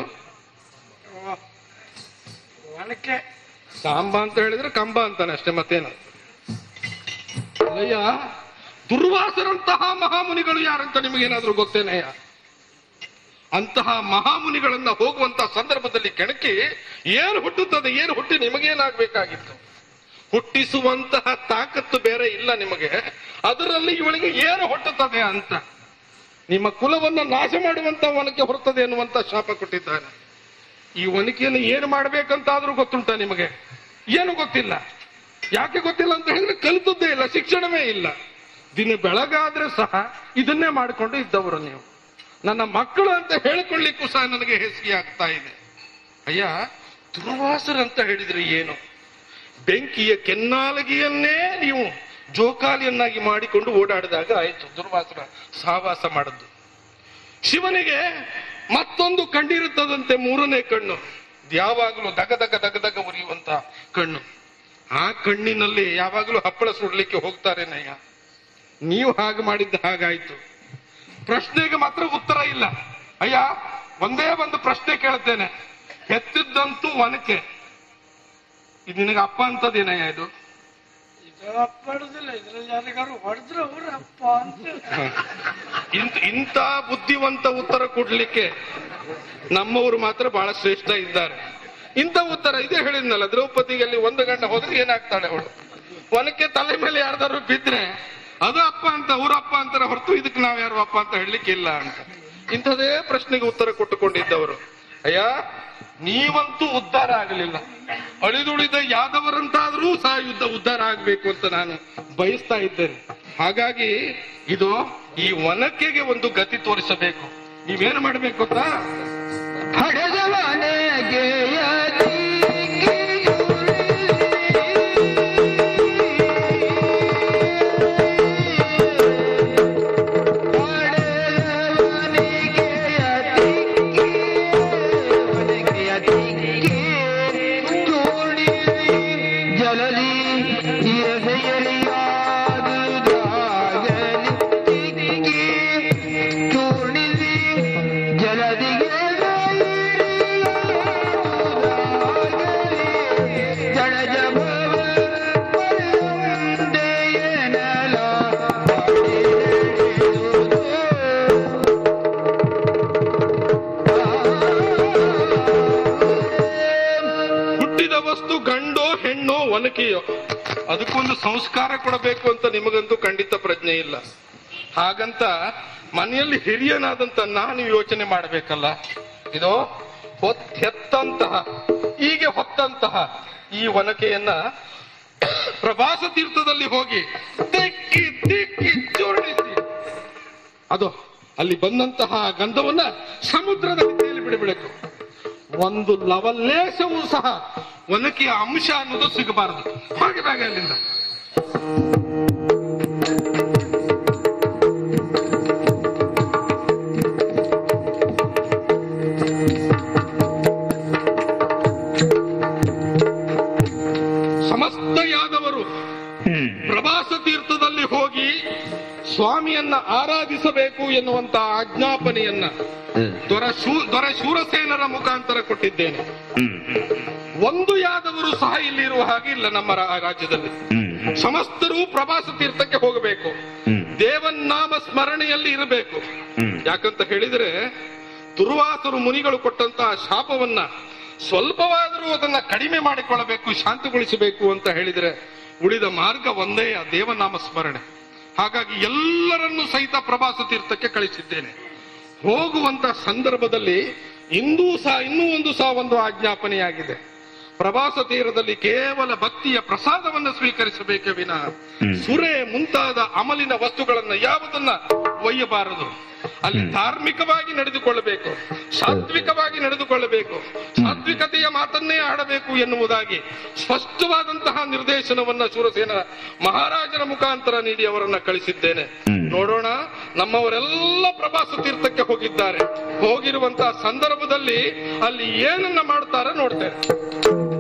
ಒನಕೆ
ಸಾಂಬ ಅಂತ ಹೇಳಿದ್ರೆ ಕಂಬ ಅಂತಾನೆ ಅಷ್ಟೇ ಮತ್ತೇನು ಅಲ್ಲಯ್ಯ ದುರ್ವಾಸರಂತಹ ಮಹಾಮುನಿಗಳು ಯಾರಂತ ನಿಮಗೇನಾದ್ರೂ ಗೊತ್ತೇನೆಯ ಅಂತಹ ಮಹಾಮುನಿಗಳನ್ನ ಹೋಗುವಂತಹ ಸಂದರ್ಭದಲ್ಲಿ ಕೆಣಕಿ ಏನು ಹುಟ್ಟುತ್ತದೆ ಏನು ಹುಟ್ಟಿ ನಿಮಗೇನಾಗಬೇಕಾಗಿತ್ತು ಹುಟ್ಟಿಸುವಂತಹ ತಾಕತ್ತು ಬೇರೆ ಇಲ್ಲ ನಿಮಗೆ ಅದರಲ್ಲಿ ಇವಳಿಗೆ ಏನು ಹುಟ್ಟುತ್ತದೆ ಅಂತ ನಿಮ್ಮ ಕುಲವನ್ನ ನಾಶ ಮಾಡುವಂತ ಒನಕೆ ಹೊರತದೆ ಎನ್ನುವಂತ ಶಾಪ ಕೊಟ್ಟಿದ್ದಾನೆ ಈ ಒನಕೆಯನ್ನು ಏನು ಮಾಡ್ಬೇಕಂತಾದ್ರೂ ಗೊತ್ತುಂಟ ನಿಮಗೆ ಏನು ಗೊತ್ತಿಲ್ಲ ಯಾಕೆ ಗೊತ್ತಿಲ್ಲ ಅಂತ ಹೇಳಿದ್ರೆ ಕಲಿತದ್ದೇ ಇಲ್ಲ ಶಿಕ್ಷಣವೇ ಇಲ್ಲ ದಿನ ಬೆಳಗಾದ್ರೆ ಸಹ ಇದನ್ನೇ ಮಾಡಿಕೊಂಡು ಇದ್ದವರು ನೀವು ನನ್ನ ಮಕ್ಕಳು ಅಂತ ಹೇಳಿಕೊಳ್ಳಿಕ್ಕೂ ಸಹ ನನಗೆ ಹೆಸಿಗೆ ಆಗ್ತಾ ಇದೆ ಅಯ್ಯ ದುರ್ವಾಸರಂತ ಹೇಳಿದ್ರೆ ಏನು ಬೆಂಕಿಯ ಕೆನ್ನಾಲಗಿಯನ್ನೇ ನೀವು ಜೋಕಾಲಿಯನ್ನಾಗಿ ಮಾಡಿಕೊಂಡು ಓಡಾಡಿದಾಗ ಆಯ್ತು ದುರ್ವಾಸರ ಸಹವಾಸ ಮಾಡದ್ದು ಶಿವನಿಗೆ ಮತ್ತೊಂದು ಕಣ್ಣಿರುತ್ತದಂತೆ ಮೂರನೇ ಕಣ್ಣು ಯಾವಾಗಲೂ ದಗ ದಗ ದಗ ದಗ ಉರಿಯುವಂತ ಕಣ್ಣು ಆ ಕಣ್ಣಿನಲ್ಲಿ ಯಾವಾಗಲೂ ಹಪ್ಪಳ ಸುಡ್ಲಿಕ್ಕೆ ಹೋಗ್ತಾರೇನಯ್ಯ ನೀವು ಹಾಗೆ ಮಾಡಿದ್ದ ಹಾಗಾಯ್ತು ಪ್ರಶ್ನೆಗೆ ಮಾತ್ರ ಉತ್ತರ ಇಲ್ಲ ಅಯ್ಯ ಒಂದೇ ಒಂದು ಪ್ರಶ್ನೆ ಕೇಳ್ತೇನೆ ಹೆತ್ತಿದ್ದಂತೂ ಒನಕೆ ಇದು ನಿನಗೆ ಅಪ್ಪ ಅಂತದೇನಯ್ಯ ಇದು
ಇದು ಅಪ್ಪ ಹಿಡುದಿಲ್ಲ ಇದ್ರಲ್ಲಿ ಯಾರಿಗಾರು ಹೊಡೆದ್ರೆ ಅವ್ರ ಅಪ್ಪ ಅಂತ
ಇಂತ ಇಂಥ ಬುದ್ಧಿವಂತ ಉತ್ತರ ಕೊಡ್ಲಿಕ್ಕೆ ನಮ್ಮವರು ಮಾತ್ರ ಬಹಳ ಶ್ರೇಷ್ಠ ಇದ್ದಾರೆ ಇಂಥ ಉತ್ತರ ಇದೇ ಹೇಳಿದ್ನಲ್ಲ ದ್ರೌಪದಿಗೆ ಅಲ್ಲಿ ಒಂದು ಗಂಟೆ ಹೋದ್ರೆ ಏನಾಗ್ತಾಳೆ ಅವಳು ಒನಕ್ಕೆ ತಲೆ ಮೇಲೆ ಯಾರ್ದಾರು ಬಿದ್ರೆ ಅದು ಅಪ್ಪ ಅಂತ ಅವ್ರಪ್ಪ ಅಂತಾರೆ ಹೊರತು ಇದಕ್ಕೆ ನಾವ್ ಯಾರು ಅಪ್ಪ ಅಂತ ಹೇಳಲಿಕ್ಕೆ ಇಲ್ಲ ಅಂತ ಇಂಥದೇ ಪ್ರಶ್ನೆಗೆ ಉತ್ತರ ಕೊಟ್ಟುಕೊಂಡಿದ್ದವರು ಅಯ್ಯ ನೀವಂತೂ ಉದ್ಧಾರ ಆಗಲಿಲ್ಲ ಅಳಿದುಳಿದ ಯಾದವರಂತಾದ್ರೂ ಸಹ ಯುದ್ಧ ಉದ್ಧಾರ ಆಗ್ಬೇಕು ಅಂತ ನಾನು ಬಯಸ್ತಾ ಇದ್ದೇನೆ ಹಾಗಾಗಿ ಇದು ಈ ಒನಕೆಗೆ ಒಂದು ಗತಿ ತೋರಿಸಬೇಕು ನೀವೇನು ಮಾಡ್ಬೇಕು ಗೊತ್ತಾ
ಹಡೆದವನೆಗೆ ಜಲಲಿ ಚೂರ್ಣಿಸಿ
ಗಂಡೋ ಹೆಣ್ಣೋ ಒನಕೆಯೋ ಅದಕ್ಕೊಂದು ಸಂಸ್ಕಾರ ಕೊಡಬೇಕು ಅಂತ ನಿಮಗಂತೂ ಖಂಡಿತ ಪ್ರಜ್ಞೆ ಇಲ್ಲ ಹಾಗಂತ ಮನೆಯಲ್ಲಿ ಹಿರಿಯನಾದಂತ ನಾನು ಯೋಚನೆ ಮಾಡಬೇಕಲ್ಲ ಇದು ಹೊತ್ ಹೆತ್ತಂತಹ ಹೀಗೆ ಹೊತ್ತಂತಹ ಈ ಒನಕೆಯನ್ನ ಪ್ರವಾಸ ತೀರ್ಥದಲ್ಲಿ ಹೋಗಿ ದಿಕ್ಕಿ ದಿಕ್ಕಿ ಚೂರ್ಣಿಸಿ ಅದು ಅಲ್ಲಿ ಬಂದಂತಹ ಗಂಧವನ್ನ ಸಮುದ್ರದ ರೀತಿಯಲ್ಲಿ ಬಿಡಬೇಕು ಒಂದು ಲವಲೇಶವೂ ಸಹ ಒನಕೆಯ ಅಂಶ ಅನ್ನೋದು ಸಿಗಬಾರದು ಹಾಗೆ ಬೇಗ ಅಲ್ಲಿಂದ ಸಮಸ್ತ ಯಾದವರು ಪ್ರವಾಸ ತೀರ್ಥದಲ್ಲಿ ಹೋಗಿ ಸ್ವಾಮಿಯನ್ನ ಆರಾಧಿಸಬೇಕು ಎನ್ನುವಂತ ಆಜ್ಞಾಪನೆಯನ್ನ ದೊರ ಶೂ- ದೊರೆ ಶೂರಸೇನರ ಮುಖಾಂತರ ಕೊಟ್ಟಿದ್ದೇನೆ ಒಂದು ಯಾದವರು ಸಹ ಇಲ್ಲಿ ಇರುವ ಹಾಗೆ ಇಲ್ಲ ನಮ್ಮ ರಾ- ರಾಜ್ಯದಲ್ಲಿ ಸಮಸ್ತರು ಪ್ರವಾಸ ತೀರ್ಥಕ್ಕೆ ಹೋಗಬೇಕು ದೇವನ್ನಾಮ ಸ್ಮರಣೆಯಲ್ಲಿ ಇರಬೇಕು ಯಾಕಂತ ಹೇಳಿದ್ರೆ ದುರ್ವಾಸರು ಮುನಿಗಳು ಕೊಟ್ಟಂತಹ ಶಾಪವನ್ನ ಸ್ವಲ್ಪವಾದರೂ ಅದನ್ನ ಕಡಿಮೆ ಮಾಡಿಕೊಳ್ಳಬೇಕು ಶಾಂತಿಗೊಳಿಸಬೇಕು ಅಂತ ಹೇಳಿದ್ರೆ ಉಳಿದ ಮಾರ್ಗ ಒಂದೇ ಆ ದೇವನಾಮ ಸ್ಮರಣೆ ಹಾಗಾಗಿ ಎಲ್ಲರನ್ನೂ ಸಹಿತ ಪ್ರವಾಸ ತೀರ್ಥಕ್ಕೆ ಕಳಿಸಿದ್ದೇನೆ ಹೋಗುವಂತ ಸಂದರ್ಭದಲ್ಲಿ ಇಂದೂ ಸಹ ಇನ್ನೂ ಒಂದು ಸಹ ಒಂದು ಆಜ್ಞಾಪನೆಯಾಗಿದೆ ಪ್ರವಾಸ ತೀರದಲ್ಲಿ ಕೇವಲ ಭಕ್ತಿಯ ಪ್ರಸಾದವನ್ನು ಸ್ವೀಕರಿಸಬೇಕೆ ವಿನ ಸುರೆ ಮುಂತಾದ ಅಮಲಿನ ವಸ್ತುಗಳನ್ನ ಯಾವುದನ್ನ ಒಯ್ಯಬಾರದು ಅಲ್ಲಿ ಧಾರ್ಮಿಕವಾಗಿ ನಡೆದುಕೊಳ್ಳಬೇಕು ಸಾತ್ವಿಕವಾಗಿ ನಡೆದುಕೊಳ್ಳಬೇಕು ಸಾತ್ವಿಕತೆಯ ಮಾತನ್ನೇ ಆಡಬೇಕು ಎನ್ನುವುದಾಗಿ ಸ್ಪಷ್ಟವಾದಂತಹ ನಿರ್ದೇಶನವನ್ನ ಶೂರಸೇನ ಮಹಾರಾಜರ ಮುಖಾಂತರ ನೀಡಿ ಅವರನ್ನ ಕಳಿಸಿದ್ದೇನೆ ನೋಡೋಣ ನಮ್ಮವರೆಲ್ಲ ಪ್ರವಾಸ ತೀರ್ಥಕ್ಕೆ ಹೋಗಿದ್ದಾರೆ ಹೋಗಿರುವಂತಹ ಸಂದರ್ಭದಲ್ಲಿ ಅಲ್ಲಿ ಏನನ್ನ ಮಾಡ್ತಾರ ನೋಡ್ತೇನೆ